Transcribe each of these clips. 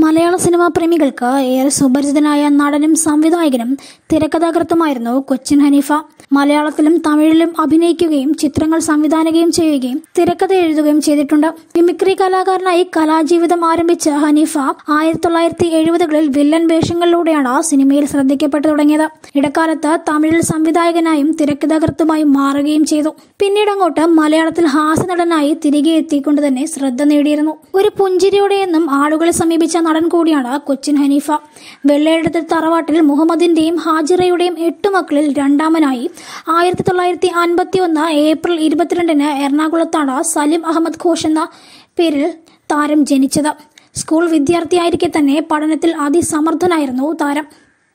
മലയാള സിനിമാ പ്രേമികൾക്ക് ഏറെ സുപരിചിതനായ നടനും സംവിധായകനും തിരക്കഥാകൃത്തുമായിരുന്നു കൊച്ചിൻ ഹനീഫ മലയാളത്തിലും തമിഴിലും അഭിനയിക്കുകയും ചിത്രങ്ങൾ സംവിധാനവും ചെയ്യുകയും തിരക്കഥ എഴുതുകയും ചെയ്തിട്ടുണ്ട് മിമിക്രി കലാകാരനായി കലാജീവിതം ആരംഭിച്ച ഹനീഫ ആയിരത്തി തൊള്ളായിരത്തി എഴുപതുകളിൽ വില്ലൻ വേഷങ്ങളിലൂടെയാണ് സിനിമയിൽ ശ്രദ്ധിക്കപ്പെട്ടു തുടങ്ങിയത് ഇടക്കാലത്ത് തമിഴിൽ സംവിധായകനായും തിരക്കഥാകൃത്തുമായും മാറുകയും ചെയ്തു പിന്നീട് അങ്ങോട്ട് മലയാളത്തിൽ ഹാസ്യനടനായി തിരികെ എത്തിക്കൊണ്ട് തന്നെ ശ്രദ്ധ നേടിയിരുന്നു ഒരു പുഞ്ചിരിയോടെയെന്നും ആളുകളെ സമീപിച്ച നടൻ കൂടിയാണ് കൊച്ചിൻ ഹനീഫ വെള്ളയെടുത്ത തറവാട്ടിൽ മുഹമ്മദിന്റെയും ഹാജിറയുടെയും എട്ടു മക്കളിൽ രണ്ടാമനായി ആയിരത്തി തൊള്ളായിരത്തി അൻപത്തി ഒന്ന് ഏപ്രിൽ ഇരുപത്തിരണ്ടിന് എറണാകുളത്താണ് സലിം അഹമ്മദ് ഘോഷ് എന്ന പേരിൽ താരം ജനിച്ചത് സ്കൂൾ വിദ്യാർത്ഥിയായിരിക്കെ തന്നെ പഠനത്തിൽ അതിസമർത്ഥനായിരുന്നു താരം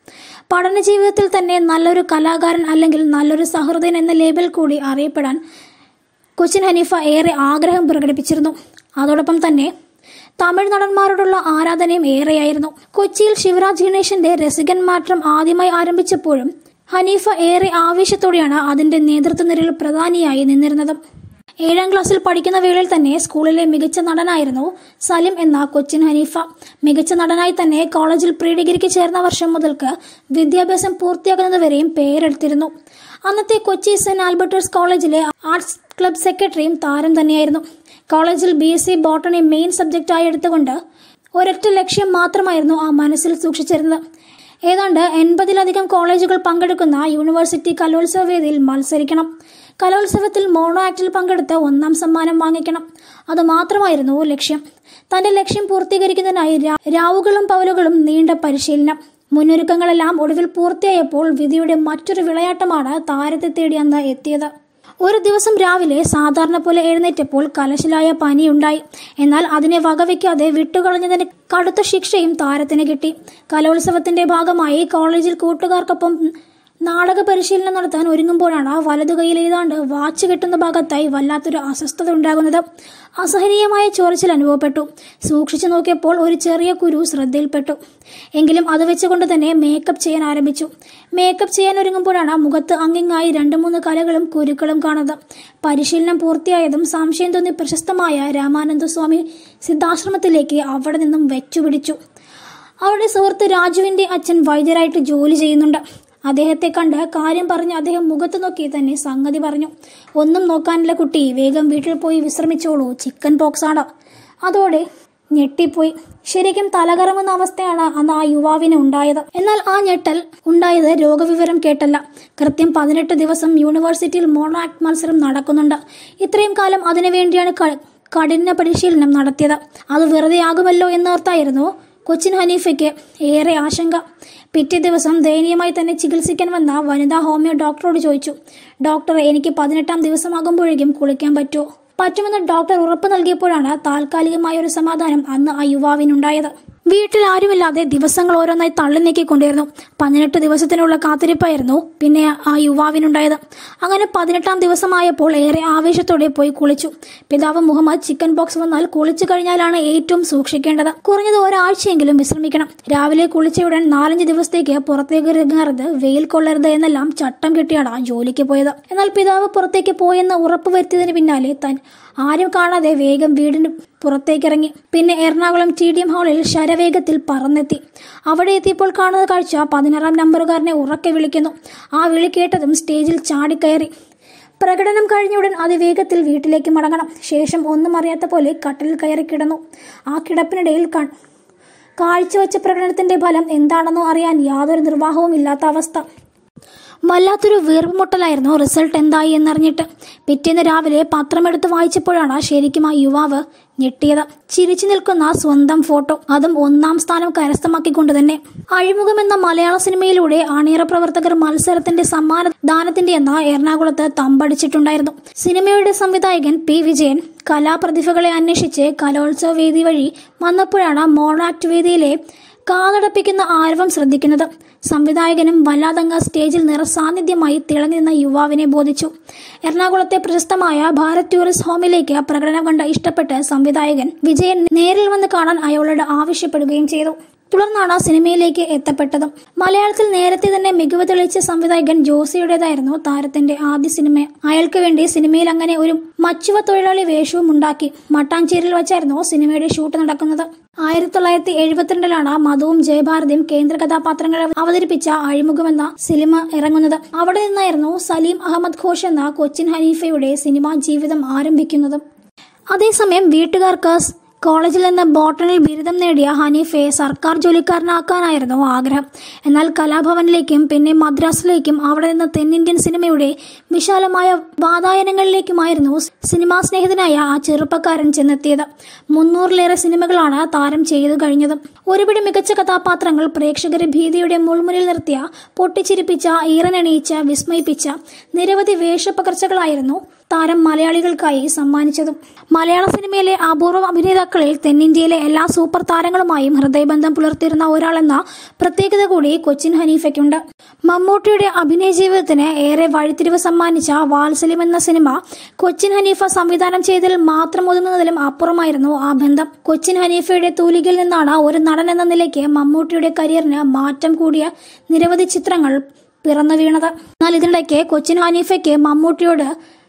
പഠന ജീവിതത്തിൽ തന്നെ നല്ലൊരു കലാകാരൻ അല്ലെങ്കിൽ നല്ലൊരു സഹൃദയൻ എന്ന ലേബൽ കൂടി അറിയപ്പെടാൻ കൊച്ചിൻ ഹനീഫ ഏറെ ആഗ്രഹം പ്രകടിപ്പിച്ചിരുന്നു അതോടൊപ്പം തന്നെ തമിഴ് നടന്മാരോടുള്ള ആരാധനയും ഏറെയായിരുന്നു കൊച്ചിയിൽ ശിവരാജ് ഗണേശന്റെ രസികൻ മാറ്റം ആദ്യമായി ആരംഭിച്ചപ്പോഴും ഹനീഫ ഏറെ ആവേശത്തോടെയാണ് അതിന്റെ നേതൃത്വ നിരയിൽ പ്രധാനിയായി നിന്നിരുന്നത് ഏഴാം ക്ലാസ്സിൽ പഠിക്കുന്ന വേളയിൽ തന്നെ സ്കൂളിലെ മികച്ച നടനായിരുന്നു സലിം എന്ന കൊച്ചിൻ ഹനീഫ മികച്ച നടനായി തന്നെ കോളേജിൽ പ്രീ ഡിഗ്രിക്ക് ചേർന്ന വർഷം മുതൽക്ക് വിദ്യാഭ്യാസം പൂർത്തിയാക്കുന്നതുവരെയും പേരെടുത്തിരുന്നു അന്നത്തെ കൊച്ചി സെന്റ് ആൽബർട്ടേഴ്സ് കോളേജിലെ ആർട്സ് ക്ലബ് സെക്രട്ടറിയും താരം തന്നെയായിരുന്നു കോളേജിൽ B S C botany main സബ്ജക്റ്റായി എടുത്തുകൊണ്ട് ഒരൊറ്റ ലക്ഷ്യം മാത്രമായിരുന്നു ആ മനസ്സിൽ സൂക്ഷിച്ചിരുന്നത് ഏതാണ്ട് എൺപതിലധികം കോളേജുകൾ പങ്കെടുക്കുന്ന യൂണിവേഴ്സിറ്റി കലോത്സവ വേദിയിൽ മത്സരിക്കണം കലോത്സവത്തിൽ മോണോ ആക്ടിൽ പങ്കെടുത്ത് ഒന്നാം സമ്മാനം വാങ്ങിക്കണം അത് മാത്രമായിരുന്നു ലക്ഷ്യം തന്റെ ലക്ഷ്യം പൂർത്തീകരിക്കുന്നതിനായി രാ- രാവുകളും പൗലുകളും നീണ്ട പരിശീലനം മുന്നൊരുക്കങ്ങളെല്ലാം ഒടുവിൽ പൂർത്തിയായപ്പോൾ വിധിയുടെ മറ്റൊരു വിളയാട്ടമാണ് താരത്തെ തേടി അന്ന് എത്തിയത് ഒരു ദിവസം രാവിലെ സാധാരണ പോലെ എഴുന്നേറ്റപ്പോൾ കലശലായ പനിയുണ്ടായി എന്നാൽ അതിനെ വകവയ്ക്കാതെ വിട്ടുകളഞ്ഞതിന് കടുത്ത ശിക്ഷയും താരത്തിന് കിട്ടി കലോത്സവത്തിന്റെ ഭാഗമായി കോളേജിൽ കൂട്ടുകാർക്കൊപ്പം നാടക പരിശീലനം നടത്താൻ ഒരുങ്ങുമ്പോഴാണ് വലതു കൈയിൽ ഏതാണ്ട് വാച്ച് കെട്ടുന്ന ഭാഗത്തായി വല്ലാത്തൊരു അസ്വസ്ഥത ഉണ്ടാകുന്നത് അസഹനീയമായ ചൊറിച്ചിൽ അനുഭവപ്പെട്ടു സൂക്ഷിച്ചു നോക്കിയപ്പോൾ ഒരു ചെറിയ കുരു ശ്രദ്ധയിൽപ്പെട്ടു എങ്കിലും അത് വെച്ചുകൊണ്ട് തന്നെ മേക്കപ്പ് ചെയ്യാൻ ആരംഭിച്ചു മേക്കപ്പ് ചെയ്യാൻ ഒരുങ്ങുമ്പോഴാണ് മുഖത്ത് അങ്ങിങ്ങായി രണ്ടു മൂന്ന് കലകളും കുരുക്കളും കാണുന്നത് പരിശീലനം പൂർത്തിയായതും സംശയം തോന്നി പ്രശസ്തമായ രാമാനന്ദ സ്വാമി സിദ്ധാശ്രമത്തിലേക്ക് അവിടെ നിന്നും വെച്ചുപിടിച്ചു അവരുടെ സുഹൃത്ത് രാജുവിന്റെ അച്ഛൻ വൈദ്യരായിട്ട് ജോലി ചെയ്യുന്നുണ്ട് അദ്ദേഹത്തെ കണ്ട് കാര്യം പറഞ്ഞ് അദ്ദേഹം മുഖത്ത് നോക്കി തന്നെ സംഗതി പറഞ്ഞു ഒന്നും നോക്കാനില്ല കുട്ടി വേഗം വീട്ടിൽ പോയി വിശ്രമിച്ചോളൂ ചിക്കൻ പോക്സ് ആണ് അതോടെ ഞെട്ടിപ്പോയി ശരിക്കും തലകറങ്ങുന്ന അവസ്ഥയാണ് അന്ന് ആ യുവാവിന് ഉണ്ടായത് എന്നാൽ ആ ഞെട്ടൽ ഉണ്ടായത് രോഗവിവരം കേട്ടല്ല കൃത്യം പതിനെട്ട് ദിവസം യൂണിവേഴ്സിറ്റിയിൽ മോണോ ആക്ട് മത്സരം നടക്കുന്നുണ്ട് ഇത്രയും കാലം അതിനുവേണ്ടിയാണ് ക- കഠിന പരിശീലനം നടത്തിയത് അത് വെറുതെ ആകുമല്ലോ എന്നോർത്തായിരുന്നു കൊച്ചിൻ ഹനീഫയ്ക്ക് ഏറെ ആശങ്ക പിറ്റേ ദിവസം ദയനീയമായി തന്നെ ചികിത്സിക്കാൻ വന്ന വനിതാ ഹോമിയോ ഡോക്ടറോട് ചോദിച്ചു ഡോക്ടർ എനിക്ക് പതിനെട്ടാം ദിവസമാകുമ്പോഴേക്കും കുളിക്കാൻ പറ്റുമോ പറ്റുമെന്ന് ഡോക്ടർ ഉറപ്പ് നൽകിയപ്പോഴാണ് താൽക്കാലികമായ ഒരു സമാധാനം അന്ന് ആ യുവാവിനുണ്ടായത് വീട്ടിൽ ആരുമില്ലാതെ ദിവസങ്ങൾ ഓരോന്നായി തള്ളി നീക്കിക്കൊണ്ടിരുന്നു പതിനെട്ട് ദിവസത്തിനുള്ള കാത്തിരിപ്പായിരുന്നു പിന്നെ ആ യുവാവിനുണ്ടായത് അങ്ങനെ പതിനെട്ടാം ദിവസമായപ്പോൾ ഏറെ ആവേശത്തോടെ പോയി കുളിച്ചു പിതാവ് മുഹമ്മദ് ചിക്കൻ ബോക്സ് വന്നാൽ കുളിച്ചു കഴിഞ്ഞാലാണ് ഏറ്റവും സൂക്ഷിക്കേണ്ടത് കുറഞ്ഞത് ഒരാഴ്ചയെങ്കിലും വിശ്രമിക്കണം രാവിലെ കുളിച്ചയുടൻ നാലഞ്ച് ദിവസത്തേക്ക് പുറത്തേക്ക് ഇറങ്ങരുത് വെയിൽ കൊള്ളരുത് എന്നെല്ലാം ചട്ടം കെട്ടിയാണ് ജോലിക്ക് പോയത് എന്നാൽ പിതാവ് പുറത്തേക്ക് പോയെന്ന് ഉറപ്പ് വരുത്തിയതിന് പിന്നാലെ താൻ ആരും കാണാതെ വേഗം വീടിന് പുറത്തേക്കിറങ്ങി പിന്നെ എറണാകുളം ടി ഡി എം ഹാളിൽ ശരവേഗത്തിൽ പറന്നെത്തി അവിടെ എത്തിയപ്പോൾ കാണുന്ന കാഴ്ച പതിനാറാം നമ്പറുകാരനെ ഉറക്കെ വിളിക്കുന്നു ആ വിളി കേട്ടതും സ്റ്റേജിൽ ചാടിക്കയറി പ്രകടനം കഴിഞ്ഞുടൻ അതിവേഗത്തിൽ വീട്ടിലേക്ക് മടങ്ങണം ശേഷം ഒന്നും അറിയാത്ത പോലെ കട്ടിലിൽ കയറി കിടന്നു ആ കിടപ്പിനിടയിൽ ക കാഴ്ചവെച്ച പ്രകടനത്തിന്റെ ഫലം എന്താണെന്നോ അറിയാൻ യാതൊരു നിർവാഹവും ഇല്ലാത്ത അവസ്ഥ വല്ലാത്തൊരു വീർപ്പുമുട്ടലായിരുന്നു റിസൾട്ട് എന്തായി എന്നറിഞ്ഞിട്ട് പിറ്റേന്ന് രാവിലെ പത്രമെടുത്ത് വായിച്ചപ്പോഴാണ് ശരിക്കും ആ യുവാവ് ഞെട്ടിയത് ചിരിച്ചു നിൽക്കുന്ന സ്വന്തം ഫോട്ടോ അതും ഒന്നാം സ്ഥാനം കരസ്ഥമാക്കിക്കൊണ്ട് തന്നെ അഴിമുഖം എന്ന മലയാള സിനിമയിലൂടെ അണിയറ പ്രവർത്തകർ മത്സരത്തിന്റെ സമ്മാന ദാനത്തിന്റെ എന്ന എറണാകുളത്ത് തമ്പടിച്ചിട്ടുണ്ടായിരുന്നു സിനിമയുടെ സംവിധായകൻ പി വിജയൻ കലാപ്രതിഭകളെ അന്വേഷിച്ച് കലോത്സവ വേദി വഴി വന്നപ്പോഴാണ് മോണാക്ട് വേദിയിലെ കാതടപ്പിക്കുന്ന ആരവം ശ്രദ്ധിക്കുന്നത് സംവിധായകനും വല്ലാതങ്ങ സ്റ്റേജിൽ നിറസാന്നിധ്യമായി തിളങ്ങി നിന്ന യുവാവിനെ ബോധിച്ചു എറണാകുളത്തെ പ്രശസ്തമായ ഭാരത് ടൂറിസ്റ്റ് ഹോമിലേക്ക് പ്രകടനം കണ്ട് ഇഷ്ടപ്പെട്ട് സംവിധായകൻ വിജയൻ നേരിൽ വന്ന് കാണാൻ അയാളോട് ആവശ്യപ്പെടുകയും ചെയ്തു തുടർന്നാണ് സിനിമയിലേക്ക് എത്തപ്പെട്ടത് മലയാളത്തിൽ നേരത്തെ തന്നെ മികവ് തെളിയിച്ച സംവിധായകൻ ജോസിയുടേതായിരുന്നു താരത്തിന്റെ ആദ്യ സിനിമ അയാൾക്ക് വേണ്ടി സിനിമയിൽ അങ്ങനെ ഒരു മച്ചുവ തൊഴിലാളി വേഷവും ഉണ്ടാക്കി മട്ടാഞ്ചേരിയിൽ വെച്ചായിരുന്നു സിനിമയുടെ ഷൂട്ട് നടക്കുന്നത് ആയിരത്തി തൊള്ളായിരത്തി എഴുപത്തിരണ്ടിലാണ് മധുവും ജയഭാരതിയും കേന്ദ്ര കഥാപാത്രങ്ങളെ അവതരിപ്പിച്ച അഴിമുഖമെന്ന സിനിമ ഇറങ്ങുന്നത് അവിടെ നിന്നായിരുന്നു സലീം അഹമ്മദ് ഘോഷ് എന്ന കൊച്ചിൻ ഹനീഫയുടെ സിനിമാ ജീവിതം ആരംഭിക്കുന്നത് അതേസമയം വീട്ടുകാർക്ക് കോളേജിൽ നിന്ന് ബോട്ടണിൽ ബിരുദം നേടിയ ഹനീഫയെ സർക്കാർ ജോലിക്കാരനാക്കാനായിരുന്നു ആഗ്രഹം എന്നാൽ കലാഭവനിലേക്കും പിന്നെ മദ്രാസിലേക്കും അവിടെ നിന്ന് തെന്നിന്ത്യൻ സിനിമയുടെ വിശാലമായ വാതായനങ്ങളിലേക്കുമായിരുന്നു സിനിമാ സ്നേഹിതനായ ആ ചെറുപ്പക്കാരൻ ചെന്നെത്തിയത് മുന്നൂറിലേറെ സിനിമകളാണ് താരം ചെയ്തു കഴിഞ്ഞത് ഒരുപിടി മികച്ച കഥാപാത്രങ്ങൾ പ്രേക്ഷകരെ ഭീതിയുടെ മുൾമുനിൽ നിർത്തിയ പൊട്ടിച്ചിരിപ്പിച്ച ഈറനണിയിച്ച വിസ്മയിപ്പിച്ച നിരവധി വേഷപ്പകർച്ചകളായിരുന്നു താരം മലയാളികൾക്കായി സമ്മാനിച്ചതും മലയാള സിനിമയിലെ അപൂർവ അഭിനേതാക്കളിൽ തെന്നിന്ത്യയിലെ എല്ലാ സൂപ്പർ താരങ്ങളുമായും ഹൃദയബന്ധം പുലർത്തിയിരുന്ന ഒരാളെന്ന പ്രത്യേകത കൂടി കൊച്ചിൻ ഹനീഫയ്ക്കുണ്ട് മമ്മൂട്ടിയുടെ അഭിനയ ജീവിതത്തിന് ഏറെ വഴിത്തിരിവ് സമ്മാനിച്ച വാത്സല്യം എന്ന സിനിമ കൊച്ചിൻ ഹനീഫ സംവിധാനം ചെയ്തതിൽ മാത്രം ഒതുങ്ങുന്നതിലും അപ്പുറമായിരുന്നു ആ ബന്ധം കൊച്ചിൻ ഹനീഫയുടെ തൂലികയിൽ നിന്നാണ് ഒരു നടൻ എന്ന നിലയ്ക്ക് മമ്മൂട്ടിയുടെ കരിയറിന് മാറ്റം കൂടിയ നിരവധി ചിത്രങ്ങൾ പിറന്നു വീണത് എന്നാൽ ഇതിനിടയ്ക്ക് കൊച്ചിൻ ഹനീഫയ്ക്ക് മമ്മൂട്ടിയോട്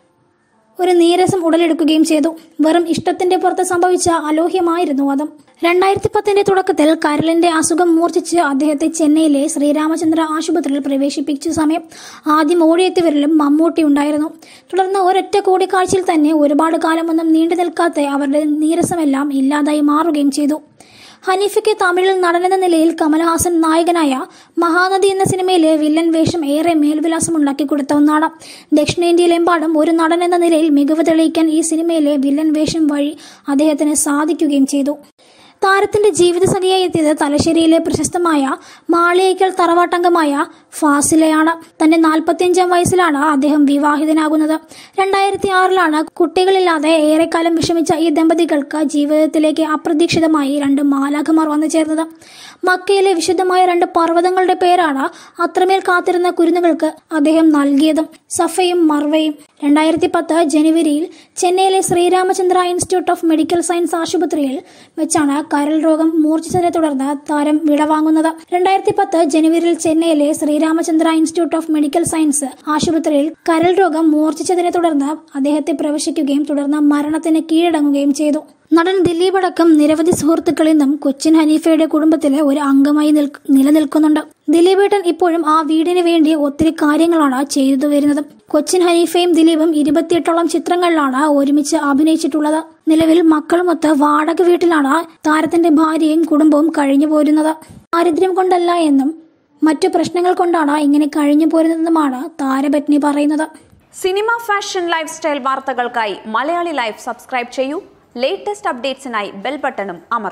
ഒരു നീരസം ഉടലെടുക്കുകയും ചെയ്തു വെറും ഇഷ്ടത്തിന്റെ പുറത്ത് സംഭവിച്ച അലോഹ്യമായിരുന്നു അതും രണ്ടായിരത്തി പത്തിന്റെ തുടക്കത്തിൽ കരളിന്റെ അസുഖം മൂർച്ഛിച്ച് അദ്ദേഹത്തെ ചെന്നൈയിലെ ശ്രീരാമചന്ദ്ര ആശുപത്രിയിൽ പ്രവേശിപ്പിച്ച സമയം ആദ്യം ഓടിയെത്തിയവരിലും മമ്മൂട്ടി ഉണ്ടായിരുന്നു തുടർന്ന് ഒരൊറ്റ കൂടിക്കാഴ്ചയിൽ തന്നെ ഒരുപാട് കാലമൊന്നും നീണ്ടു നിൽക്കാത്ത അവരുടെ നീരസമെല്ലാം ഇല്ലാതായി മാറുകയും ചെയ്തു ഹനീഫയ്ക്ക് തമിഴിൽ നടനെന്ന നിലയിൽ കമൽഹാസൻ നായകനായ മഹാനദി എന്ന സിനിമയിലെ വില്ലൻ വേഷം ഏറെ മേൽവിലാസമുണ്ടാക്കി കൊടുത്ത ഒന്നാണ് ദക്ഷിണേന്ത്യയിലെമ്പാടും ഒരു നടൻ എന്ന നിലയിൽ മികവ് തെളിയിക്കാൻ ഈ സിനിമയിലെ വില്ലൻ വേഷം വഴി അദ്ദേഹത്തിന് സാധിക്കുകയും ചെയ്തു താരത്തിന്റെ ജീവിതസഖിയായി എത്തിയത് തലശ്ശേരിയിലെ പ്രശസ്തമായ മാളിയേക്കൽ തറവാട്ടംഗമായ ഫാസിലയാണ് തന്റെ നാൽപ്പത്തിയഞ്ചാം വയസ്സിലാണ് അദ്ദേഹം വിവാഹിതനാകുന്നത് രണ്ടായിരത്തി ആറിലാണ് കുട്ടികളില്ലാതെ ഏറെക്കാലം വിഷമിച്ച ഈ ദമ്പതികൾക്ക് ജീവിതത്തിലേക്ക് അപ്രതീക്ഷിതമായി രണ്ട് മാലാഖമാർ വന്നു ചേർന്നത് മക്കയിലെ വിശുദ്ധമായ രണ്ട് പർവ്വതങ്ങളുടെ പേരാണ് അത്രമേൽ കാത്തിരുന്ന കുരുന്നുകൾക്ക് അദ്ദേഹം നൽകിയതും സഫയും മർവയും രണ്ടായിരത്തി പത്ത് ജനുവരിയിൽ ചെന്നൈയിലെ Sri Ramachandra institute of medical science ആശുപത്രിയിൽ വെച്ചാണ് കരൾ രോഗം മൂർച്ഛിച്ചതിനെ തുടർന്ന് താരം വിടവാങ്ങുന്നത് രണ്ടായിരത്തി പത്ത് ജനുവരിയിൽ ചെന്നൈയിലെ Sri Ramachandra institute of medical science ആശുപത്രിയിൽ കരൾ രോഗം മൂർച്ഛിച്ചതിനെ തുടർന്ന് അദ്ദേഹത്തെ പ്രവേശിക്കുകയും തുടർന്ന് മരണത്തിന് കീഴടങ്ങുകയും ചെയ്തു നടൻ ദിലീപ് അടക്കം നിരവധി സുഹൃത്തുക്കൾ ഇന്നും കൊച്ചിൻ ഹനീഫയുടെ കുടുംബത്തിലെ ഒരു അംഗമായി നിൽക്ക് നിലനിൽക്കുന്നുണ്ട് ദിലീപേട്ടൻ ഇപ്പോഴും ആ വീടിന് വേണ്ടി ഒത്തിരി കാര്യങ്ങളാണ് ചെയ്തു വരുന്നത് കൊച്ചിൻ ഹനീഫയും ദിലീപും ഇരുപത്തിയെട്ടോളം ചിത്രങ്ങളിലാണ് ഒരുമിച്ച് അഭിനയിച്ചിട്ടുള്ളത് നിലവിൽ മക്കളുമൊത്ത് വാടക വീട്ടിലാണ് താരത്തിന്റെ ഭാര്യയും കുടുംബവും കഴിഞ്ഞു പോരുന്നത് ദാരിദ്ര്യം കൊണ്ടല്ല എന്നും മറ്റു പ്രശ്നങ്ങൾ കൊണ്ടാണ് ഇങ്ങനെ കഴിഞ്ഞു പോരുന്നതെന്നുമാണ് താരപത്നി പറയുന്നത് സിനിമ ഫാഷൻ ലൈഫ് സ്റ്റൈൽ വാർത്തകൾക്കായി മലയാളി ലൈഫ് സബ്സ്ക്രൈബ് ചെയ്യൂ ലേറ്റസ്റ്റ് അപ്ഡേറ്റ്സിനായി ബെൽ ബട്ടണും അമർ